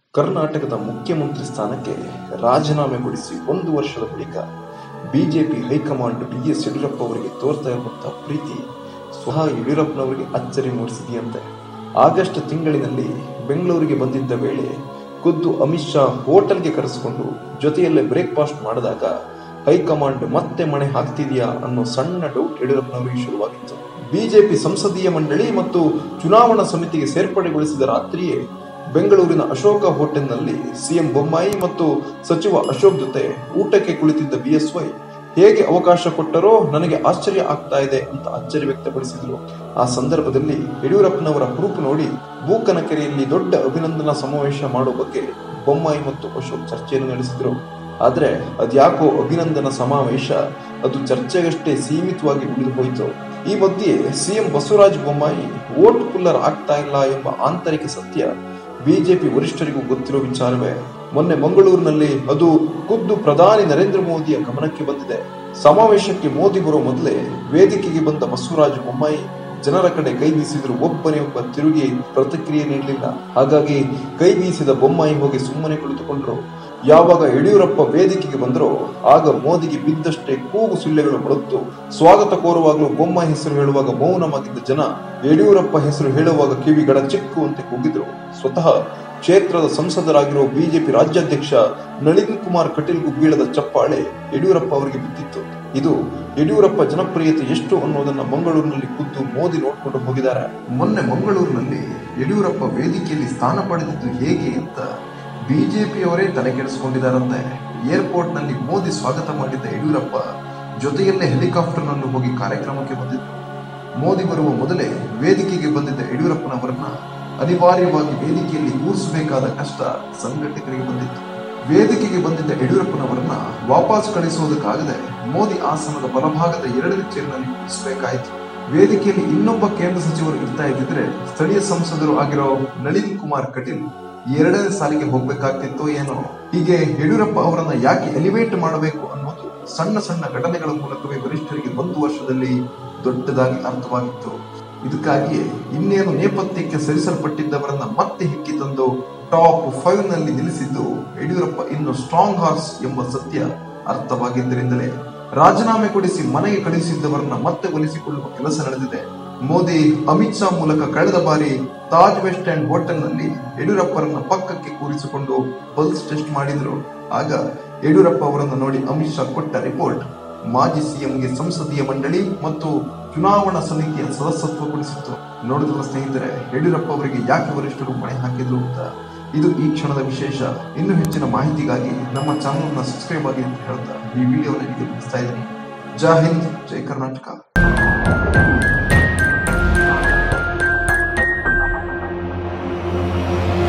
ಕರ್ನಾಟಕದ ಮುಖ್ಯಮಂತ್ರಿ ಸ್ಥಾನಕ್ಕೆ ರಾಜೀನಾಮೆ ಕೊಡಿಸಿ ಒಂದು ವರ್ಷದ ಬಳಿಕ BJP high command B S Yediyurappa ಅವರಿಗೆ ತೋರ್ತಾ ಇರುವಂತಹ ಪ್ರೀತಿ ಸ್ವತಃ ಯಡಿಯೂರಪ್ಪನವರಿಗೆ ಅಚ್ಚರಿ ಮೂಡಿಸಿದೆಯಂತೆ ಆಗಸ್ಟ್ ತಿಂಗಳಿನಲ್ಲಿ ಬೆಂಗಳೂರಿಗೆ ಬಂದಿದ್ದ ವೇಳೆ ಖುದ್ದು ಅಮಿತ್ ಶಾ ಹೋಟೆಲ್ಗೆ ಕರೆಸಿಕೊಂಡು ಜೊತೆಯಲ್ಲೇ ಬ್ರೇಕ್ಫಾಸ್ಟ್ ಮಾಡಿದಾಗ ಹೈಕಮಾಂಡ್ ಮತ್ತೆ ಮಣೆ ಹಾಕ್ತಿದೆಯಾ ಅನ್ನೋ ಸಣ್ಣ ಡೌಟ್ ಯಡಿಯೂರಪ್ಪನವರಿಗೆ ಶುರುವಾಗಿತ್ತು ಬಿಜೆಪಿ ಸಂಸದೀಯ ಮಂಡಳಿ ಮತ್ತು ಚುನಾವಣಾ ಸಮಿತಿಗೆ ಸೇರ್ಪಡೆಗೊಳಿಸಿದ ರಾತ್ರಿಯೇ ಬೆಂಗಳೂರಿನ ಅಶೋಕ ಹೋಟೆಲ್ನಲ್ಲಿ ಸಿಎಂ ಬೊಮ್ಮಾಯಿ ಮತ್ತು ಸಚಿವ ಅಶೋಕ್ ಜೊತೆ ಊಟಕ್ಕೆ ಕುಳಿತಿದ್ದ ಬಿಎಸ್ವೈ ಹೇಗೆ ಅವಕಾಶ ಕೊಟ್ಟರೋ ನನಗೆ ಆಶ್ಚರ್ಯ ಆಗ್ತಾ ಇದೆ ಅಂತ ಅಚ್ಚರಿ ವ್ಯಕ್ತಪಡಿಸಿದ್ರು ಆ ಸಂದರ್ಭದಲ್ಲಿ ಯಡಿಯೂರಪ್ಪನವರ ಹುರುಪು ನೋಡಿ ಬೂಕನಕೆರೆಯಲ್ಲಿ ದೊಡ್ಡ ಅಭಿನಂದನಾ ಸಮಾವೇಶ ಮಾಡುವ ಬಗ್ಗೆ ಬೊಮ್ಮಾಯಿ ಮತ್ತು ಅಶೋಕ್ ಚರ್ಚೆಯನ್ನು ನಡೆಸಿದ್ರು ಆದ್ರೆ ಅದ್ಯಾಕೋ ಅಭಿನಂದನಾ ಸಮಾವೇಶ ಅದು ಚರ್ಚೆಗಷ್ಟೇ ಸೀಮಿತವಾಗಿ ಉಳಿದು ಹೋಯಿತು ಈ ಮಧ್ಯೆ CM Basavaraj Bommai vote puller ಆಗ್ತಾ ಇಲ್ಲ ಎಂಬ ಆಂತರಿಕ ಸತ್ಯ ಬಿಜೆಪಿ ವರಿಷ್ಠರಿಗೂ ಗೊತ್ತಿರೋ ವಿಚಾರವೇ ಮೊನ್ನೆ ಮಂಗಳೂರಿನಲ್ಲಿ ಅದು ಖುದ್ದು ಪ್ರಧಾನಿ ನರೇಂದ್ರ ಮೋದಿಯ ಗಮನಕ್ಕೆ ಬಂದಿದೆ ಸಮಾವೇಶಕ್ಕೆ ಮೋದಿ ಬರೋ ಮೊದಲೇ ವೇದಿಕೆಗೆ ಬಂದ ಬಸವರಾಜ ಬೊಮ್ಮಾಯಿ ಜನರ ಕಡೆ ಕೈ ಬೀಸಿದ್ರು ಒಬ್ಬನೇ ಒಬ್ಬ ತಿರುಗಿ ಪ್ರತಿಕ್ರಿಯೆ ನೀಡಲಿಲ್ಲ ಹಾಗಾಗಿ ಕೈ ಬೀಸಿದ ಬೊಮ್ಮಾಯಿ ಹೋಗಿ ಸುಮ್ಮನೆ ಕುಳಿತುಕೊಂಡ್ರು ಯಾವಾಗ ಯಡಿಯೂರಪ್ಪ ವೇದಿಕೆಗೆ ಬಂದರೋ ಆಗ ಮೋದಿಗೆ ಬಿದ್ದಷ್ಟೇ ಕೂಗು ಸುಳ್ಳೆಗಳು ಮೊಳತ್ತು ಸ್ವಾಗತ ಕೋರುವಾಗಲೂ ಬೊಮ್ಮಾಯಿ ಹೆಸರು ಹೇಳುವಾಗ ಮೌನವಾಗಿದ್ದ ಜನ ಯಡಿಯೂರಪ್ಪ ಹೆಸರು ಹೇಳುವಾಗ ಕಿವಿಗಡ ಚಿಕ್ಕುವಂತೆ ಕೂಗಿದ್ರು ಸ್ವತಃ ಕ್ಷೇತ್ರದ ಸಂಸದರಾಗಿರೋ ಬಿಜೆಪಿ ರಾಜ್ಯಾಧ್ಯಕ್ಷ ನಳಿನ್ ಕುಮಾರ್ ಕಟೀಲ್ಗೂ ಬೀಳದ ಚಪ್ಪಾಳೆ ಯಡಿಯೂರಪ್ಪ ಅವರಿಗೆ ಬಿದ್ದಿತ್ತು ಇದು ಯಡಿಯೂರಪ್ಪ ಜನಪ್ರಿಯತೆ ಎಷ್ಟು ಅನ್ನೋದನ್ನ ಮಂಗಳೂರಿನಲ್ಲಿ ಖುದ್ದು ಮೋದಿ ನೋಡ್ಕೊಂಡು ಹೋಗಿದ್ದಾರೆ ಮೊನ್ನೆ ಮಂಗಳೂರಿನಲ್ಲಿ ಯಡಿಯೂರಪ್ಪ ವೇದಿಕೆಯಲ್ಲಿ ಸ್ಥಾನ ಪಡೆದಿದ್ದು ಹೇಗೆ ಅಂತ ಬಿಜೆಪಿಯವರೇ ತಲೆ ಕೆಡಿಸಿಕೊಂಡಿದ್ದಾರಂತೆ ಏರ್ಪೋರ್ಟ್ ನಲ್ಲಿ ಮೋದಿ ಸ್ವಾಗತ ಮಾಡಿದ್ದ ಯಡಿಯೂರಪ್ಪ ಜೊತೆಯಲ್ಲೇ ಹೆಲಿಕಾಪ್ಟರ್ ನಲ್ಲಿ ಹೋಗಿ ಕಾರ್ಯಕ್ರಮಕ್ಕೆ ಬಂದಿದ್ರು ಮೋದಿ ಬರುವ ಮೊದಲೇ ವೇದಿಕೆಗೆ ಬಂದಿದ್ದ ಯಡಿಯೂರಪ್ಪನವರನ್ನ ಅನಿವಾರ್ಯವಾಗಿ ವೇದಿಕೆಯಲ್ಲಿ ಕೂರಿಸಬೇಕಾದ ಕಷ್ಟ ಸಂಘಟಕರಿಗೆ ಬಂದಿತ್ತು ವೇದಿಕೆಗೆ ಬಂದಿದ್ದ ಯಡಿಯೂರಪ್ಪನವರನ್ನ ವಾಪಸ್ ಕಳಿಸುವುದಕ್ಕಾಗದೆ ಮೋದಿ ಆಸನದ ಬಲಭಾಗದ ಎರಡನೇ ಚೇರ್ನಲ್ಲಿ ಕೂರಿಸಬೇಕಾಯಿತು ವೇದಿಕೆಯಲ್ಲಿ ಇನ್ನೊಬ್ಬ ಕೇಂದ್ರ ಸಚಿವರು ಇರ್ತಾ ಇದ್ದಿದ್ರೆ ಸ್ಥಳೀಯ ಸಂಸದರು ಆಗಿರೋ ನಳಿನ್ ಕುಮಾರ್ ಕಟೀಲ್ ಎರಡನೇ ಸಾಲಿಗೆ ಹೋಗ್ಬೇಕಾಗ್ತಿತ್ತೋ ಏನೋ ಹೀಗೆ ಯಡಿಯೂರಪ್ಪ ಅವರನ್ನ ಯಾಕೆ ಎಲಿವೇಟ್ ಮಾಡಬೇಕು ಅನ್ನೋದು ಸಣ್ಣ ಸಣ್ಣ ಘಟನೆಗಳ ಮೂಲಕವೇ ವರಿಷ್ಠರಿಗೆ ಒಂದು ವರ್ಷದಲ್ಲಿ ದೊಡ್ಡದಾಗಿ ಅರ್ಥವಾಗಿತ್ತು ಇದಕ್ಕಾಗಿಯೇ ಇನ್ನೇನು ನೇಪಥ್ಯಕ್ಕೆ ಸರಿಸಲ್ಪಟ್ಟಿದ್ದವರನ್ನ ಮತ್ತೆ ಹಿಕ್ಕಿ ತಂದು ಟಾಪ್ ಫೈವ್ ನಲ್ಲಿ ನಿಲ್ಲಿಸಿದ್ದು ಯಡಿಯೂರಪ್ಪ ಇನ್ನು ಸ್ಟ್ರಾಂಗ್ ಹಾರ್ಸ್ ಎಂಬ ಸತ್ಯ ಅರ್ಥವಾಗಿದ್ದರಿಂದಲೇ ರಾಜೀನಾಮೆ ಕೊಡಿಸಿ ಮನೆಗೆ ಕಳುಹಿಸಿದ್ದವರನ್ನ ಮತ್ತೆ ಒಲಿಸಿಕೊಳ್ಳುವ ಕೆಲಸ ನಡೆದಿದೆ ಮೋದಿ ಅಮಿತ್ ಶಾ ಮೂಲಕ ಕಳೆದ ಬಾರಿ ತಾಜ್ ವೆಸ್ಟ್ ಅಂಡ್ ಹೋಟೆಲ್ನಲ್ಲಿ ಯಡಿಯೂರಪ್ಪರನ್ನ ಪಕ್ಕಕ್ಕೆ ಕೂರಿಸಿಕೊಂಡು ಪಲ್ಸ್ ಟೆಸ್ಟ್ ಮಾಡಿದ್ರು ಆಗ ಯಡಿಯೂರಪ್ಪ ಅವರನ್ನು ನೋಡಿ ಅಮಿತ್ ಶಾ ಕೊಟ್ಟ ರಿಪೋರ್ಟ್ ಮಾಜಿ ಸಿಎಂಗೆ ಸಂಸದೀಯ ಮಂಡಳಿ ಮತ್ತು ಚುನಾವಣಾ ಸಮಿತಿಯ ಸದಸ್ಯತ್ವ ಕೊಡಿಸಿತ್ತು ನೋಡಿದ್ರ ಸ್ನೇಹಿತರೆ ಯಡಿಯೂರಪ್ಪ ಅವರಿಗೆ ಯಾಕೆ ವರಿಷ್ಠರು ಮಣೆ ಹಾಕಿದ್ರು ಅಂತ ಇದು ಈ ಕ್ಷಣದ ವಿಶೇಷ ಇನ್ನು ಹೆಚ್ಚಿನ ಮಾಹಿತಿಗಾಗಿ ನಮ್ಮ ಚಾನಲ್ನ ಸಬ್ಸ್ಕ್ರೈಬ್ ಆಗಿ ಅಂತ ಹೇಳ್ತಾ ಈ ವಿಡಿಯೋನ ನಿಮಗೆ ಮುಗಿಸ್ತಾ ಇದ್ದೀನಿ ಜೈ ಹಿಂದ್ ಜೈ ಕರ್ನಾಟಕ